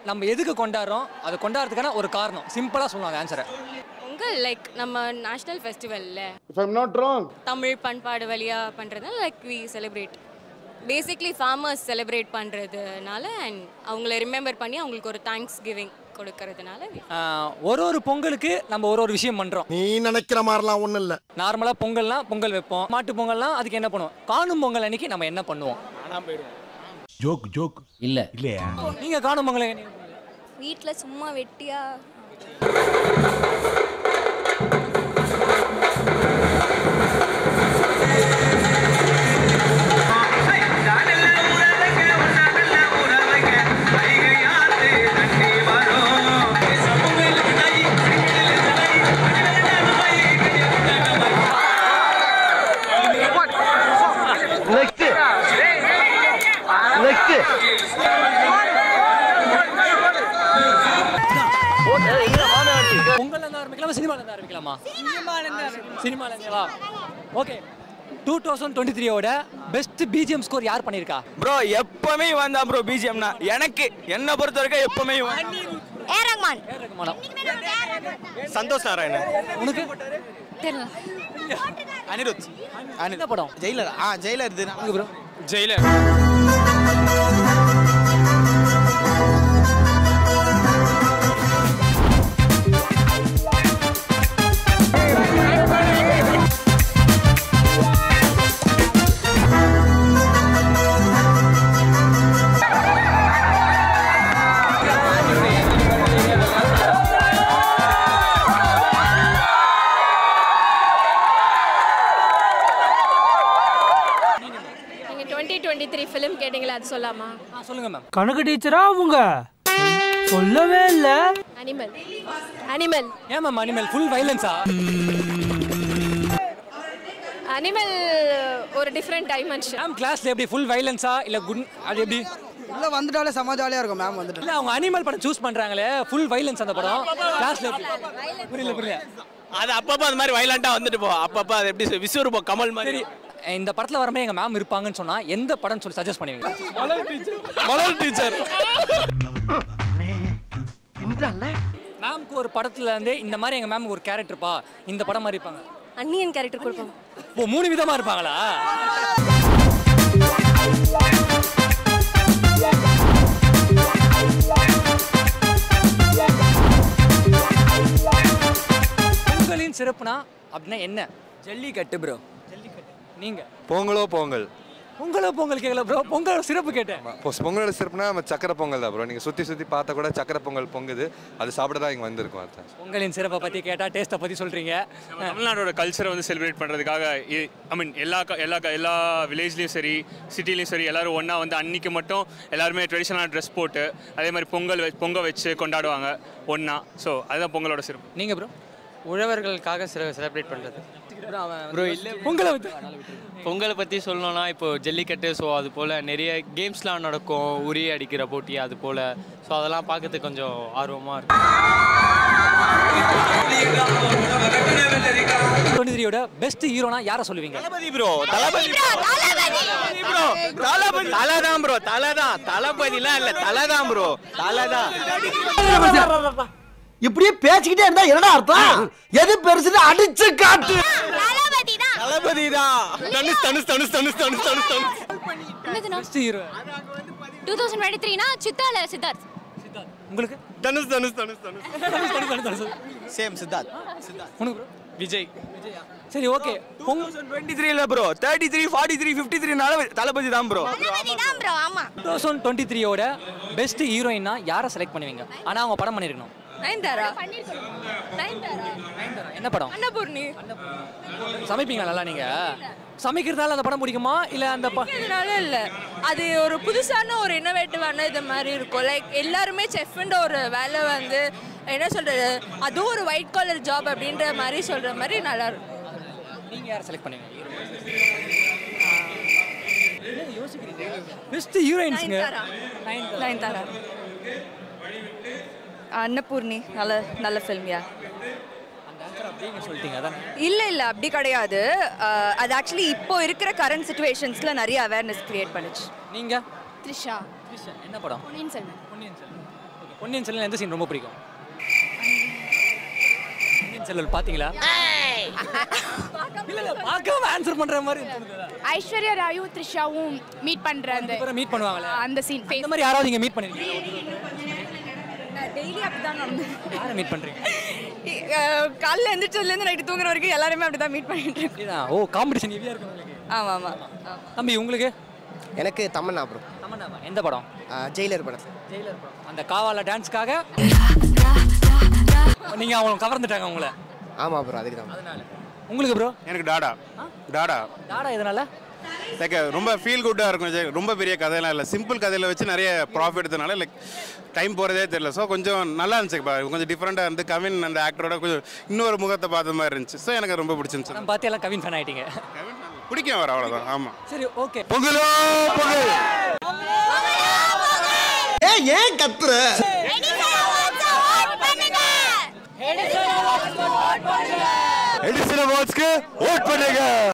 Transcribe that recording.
நம்ம எதுக்கு கொண்டாடுறோம் அதை கொண்டாடுறதுக்கான ஒரு காரணம் சிம்பிளாக சொல்லுவாங்க ஆன்சரை பொங்கல் லைக் நம்ம நேஷ்னல் ஃபெஸ்டிவல்ல If I'm not wrong, Tamil பண்பாடு வழியாக பண்ணுறதுனால like we celebrate basically farmers celebrate பண்ணுறதுனால அண்ட் அவங்கள ரிமெம்பர் பண்ணி அவங்களுக்கு ஒரு தேங்க்ஸ் கிவிங் கொடுக்கறதுனால we- ஒரு ஒரு பொங்கலுக்கு நம்ம ஒரு ஒரு விஷயம் பண்ணுறோம் நீ நினைக்கிற மாதிரிலாம் ஒண்ணும் இல்ல நார்மலாக பொங்கல்னா பொங்கல் வைப்போம் மாட்டு பொங்கல்னா அதுக்கு என்ன பண்ணுவோம் காணும் பொங்கல் அன்னைக்கு நம்ம என்ன பண்ணுவோம் ஜோக் ஜோக் இல்ல இல்லையா நீங்கள் காணும் பொங்கல் என்ன வீட்டில் சும்மா வெட்டியா பொங்கல்லேருந்து ஆரம்பிக்கலாமா சினிமாலேருந்து ஆரம்பிக்கலாமா சினிமாலேருந்தேவா ஓகே டூ தௌசண்ட் டுவெண்ட்டி த்ரீயோட பெஸ்ட் பிஜிஎம் ஸ்கோர் யார் பண்ணியிருக்கா ப்ரோ எப்பவுமே இவன் தான் ப்ரோ பிஜிஎம்னா எனக்கு என்ன பொறுத்த வரைக்கும் எப்பவுமே இவன் ஏ ரஹ்மான் ஏ ரகுமானா சந்தோஷ் நாராயணன் உனக்கு தெரியல அனிருத் என்ன படம் ஜெயிலர் ஆ ஜெயிலர் இது உனக்கு bro ஜெயிலர் நீங்கள் டுவெண்ட்டி டுவெண்ட்டி த்ரீ ஃபிலிம் கேட்டிங்களா அது சொல்லாமா ஆ சொல்லுங்க மேம் கணக்கு டீச்சரா அவங்க சொல்லவே இல்ல அனிமல் அனிமல் ஏன் மேம் அனிமல் ஃபுல் வைலன்ஸா அனிமல் ஒரு டிஃப்ரெண்ட் டைமென்ஷன் மேம் கிளாஸ்ல எப்படி ஃபுல் வைலன்ஸா இல்ல குட் அது எப்படி உள்ள வந்துட்டாலே செம ஜாலியா இருக்கும் மேம் வந்துட்டு இல்ல அவங்க அனிமல் படம் சூஸ் பண்றாங்களே ஃபுல் வைலன்ஸ் அந்த படம் கிளாஸ்ல எப்படி புரியல புரியல அது அப்பப்போ அது மாதிரி வைலண்டா வந்துட்டு போ அப்பப்போ அது எப்படி விஸ்வரூபம் கமல் மாதிரி சரி இந்த படத்துல வரமே எங்க மேம் இருப்பாங்கன்னு சொன்னா எந்த படம் சொல்லி சஜஸ்ட் பண்ணுவீங்க மலர் டீச்சர் மேம்க்கு ஒரு படத்துல இருந்து இந்த மாதிரி எங்க மேம் ஒரு கேரக்டர்ப்பா இந்த படம் மாதிரி இருப்பாங்க அன்னியன் கேரக்டர் கொடுப்போம் ஓ மூணு விதமா இருப்பாங்களா பொங்கலின் சிறப்புனா அப்படின்னா என்ன ஜல்லிக்கட்டு ப்ரோ நீங்க பொங்கலோ பொங்கல் பொங்கலோ பொங்கல் கேட்கல ப்ரோ பொங்கல் சிறப்பு கேட்டேன் இப்போ பொங்கலோட சிறப்புனா நம்ம சக்கரை பொங்கல் தான் ப்ரோ நீங்கள் சுற்றி சுற்றி பார்த்தா கூட சக்கரை பொங்கல் பொங்குது அது சாப்பிட தான் இங்கே வந்திருக்கோம் அதான் பொங்கலின் சிறப்பை பத்தி கேட்டா டேஸ்ட்டை பத்தி சொல்றீங்க தமிழ்நாடோட கல்ச்சரை வந்து செலிப்ரேட் பண்ணுறதுக்காக ஐ மீன் எல்லா க- எல்லா க- எல்லா வில்லேஜ்லேயும் சரி சிட்டிலையும் சரி எல்லாரும் ஒன்றா வந்து அன்னைக்கு மட்டும் எல்லாருமே ட்ரெடிஷனலான ட்ரெஸ் போட்டு அதே மாதிரி பொங்கல் வெ பொங்க வச்சு கொண்டாடுவாங்க ஒன்றா ஸோ அதுதான் பொங்கலோட சிறப்பு நீங்க ப்ரோ உழவர்களுக்காக செலிப்ரேட் பண்ணுறது ப்ரோ இல்ல பொங்கலை வந்து பொங்கலை பற்றி சொல்லணும்னா இப்போ ஜல்லிக்கட்டு ஸோ அது போல் நிறைய கேம்ஸ்லாம் நடக்கும் உரி அடிக்கிற போட்டி அது போல் ஸோ அதெல்லாம் பார்க்கறதுக்கு கொஞ்சம் ஆர்வமாக இருக்கும் டுவெண்ட்டி த்ரீயோட பெஸ்ட் ஹீரோனா யாரை சொல்லுவீங்க தளபதி ப்ரோ தளபதி ப்ரோ தளபதி தலை தான் ப்ரோ தலை தான் தளபதிலாம் இல்லை தலை தான் ப்ரோ தலை தான் இப்படியே பேசிக்கிட்டே இருந்தா என்னடா அர்த்தம் எது பெருசுன்னு அடிச்சு காட்டு தளபதி தான் Dhanush Dhanush Dhanush Dhanush Dhanush Dhanush Dhanush best hero two thousand twenty த்ரீனா சித்தால சித்தார்த் உங்களுக்கு தனுஷ் தனுஷ் தனுஷ் தனுஷ் சேம் சித்தார்த் உனக்கு bro? விஜய் சரி ஓகே பொங்கல் டுவெண்ட்டி த்ரீ இல்லை bro thirty three forty three fifty த்ரீனால தளபதி தான் ப்ரோ ப்ரோ ஆமா டூ தௌசண்ட் டுவெண்ட்டி த்ரீயோட பெஸ்ட் ஹீரோயினா யாரை செலக்ட் பண்ணுவீங்க ஆனா அவங்க படம் பண்ணிருக்கணும் நயன்தாரா நயன்தாரா என்ன படம் அன்னபூர்ணி சமைப்பீங்களா நல்லா நீங்க சமைக்கிறதால அந்த படம் பிடிக்குமா இல்ல அந்த ப- அதனால இல்ல அது ஒரு புதுசான ஒரு இன்னோவேட்டிவான இது மாதிரி இருக்கும் லைக் எல்லாருமே செஃப்ன்ற ஒரு வேலை வந்து என்ன சொல்றது அதுவும் ஒரு ஒயிட் காலர் ஜாப் அப்படின்ற மாதிரி சொல்ற மாதிரி நல்லா இருக்கும் நீங்க யாரை செலக்ட் பண்ணுவீங்க பெஸ்ட் ஹீரோயின்ஸ்ங்க நயன்தாரா அன்னபூர்ணி நல்ல நல்ல ஃபில்ம்யா நீங்க சொல்லிட்டீங்க அதான் இல்ல இல்ல அப்படி கிடையாது அஹ், அது ஆக்சுவலி இப்போ இருக்கிற கரண்ட் சுச்சுவேஷன்ஸ்ல நிறைய அவேர்னஸ் கிரியேட் பண்ணுச்சு நீங்க த்ரிஷா என்ன படம் பொன்னியின் செல்வன் பொன்னியின் செல்வன் Okay. பொன்னியின் செல்வன் எந்த சீன் ரொம்ப பிடிக்கும் பொன்னியின் செல்வன் பாத்தீங்களா இல்ல இல்ல பார்க்காம ஆன்சர் பண்ற மாதிரி தோணுதுல. ஐஸ்வர்யா ராயும் த்ரிஷாவும் மீட் பண்ற அந்த அப்புறம் மீட் பண்ணுவாங்கல்ல அந்த சீன் இந்த மாதிரி யாராவது இங்க மீட் பண்ணிருக்கீங்க டெய்லி அப்படிதான் நடந்து யாரை மீட் பண்றீங்க காலைல எந்திரிச்சதுலேருந்து நைட்டு தூங்குற வரைக்கும் எல்லாருமே அப்படி தான் மீட் பண்ணிட்டு இருக்கோம் இதுதான் ஓ காம்படிஷன் ஹெவியா இருக்கு உங்களுக்கு ஆமாம் ஆமாம் தம்பி உங்களுக்கு எனக்கு தமன்னா ப்ரோ தமன்னாவா எந்த படம் ஜெயிலர் படம் ஜெயிலர் படம் அந்த காவால டான்ஸ்க்காக நீங்க அவங்க கவர்ந்துட்டாங்க உங்களை ஆமாம் ப்ரோ அதுக்கு தான் அதனால உங்களுக்கு ப்ரோ எனக்கு டாடா டாடா டாடா எதனால லைக் ரொம்ப ஃபீல் குட்டாக இருக்கும் ஜெ- ரொம்ப பெரிய கதையெல்லாம் இல்லை சிம்பிள் கதையில் வச்சு நிறைய ப்ராஃபிட் எடுத்தனால லைக் டைம் போகிறதே தெரியல ஸோ கொஞ்சம் நல்லா இருந்துச்சு பா. கொஞ்சம் டிஃப்ரெண்ட்டாக இருந்து கவின் அந்த ஆக்டரோட கொஞ்சம் இன்னொரு முகத்தை பார்த்த மாதிரி இருந்துச்சு ஸோ எனக்கு ரொம்ப பிடிச்சிருந்துச்சு நான் பார்த்து எல்லாம் கவின் ஃபேன் ஆயிட்டீங்க பிடிக்கும் அவர் அவ்வளோதான் ஆமாம் சரி ஓகே பொங்கலோ பொங்கல் ஏன் ஏன் கத்துற எடிசன் அவார்ட்ஸ்க்கு ஓட் பண்ணுங்க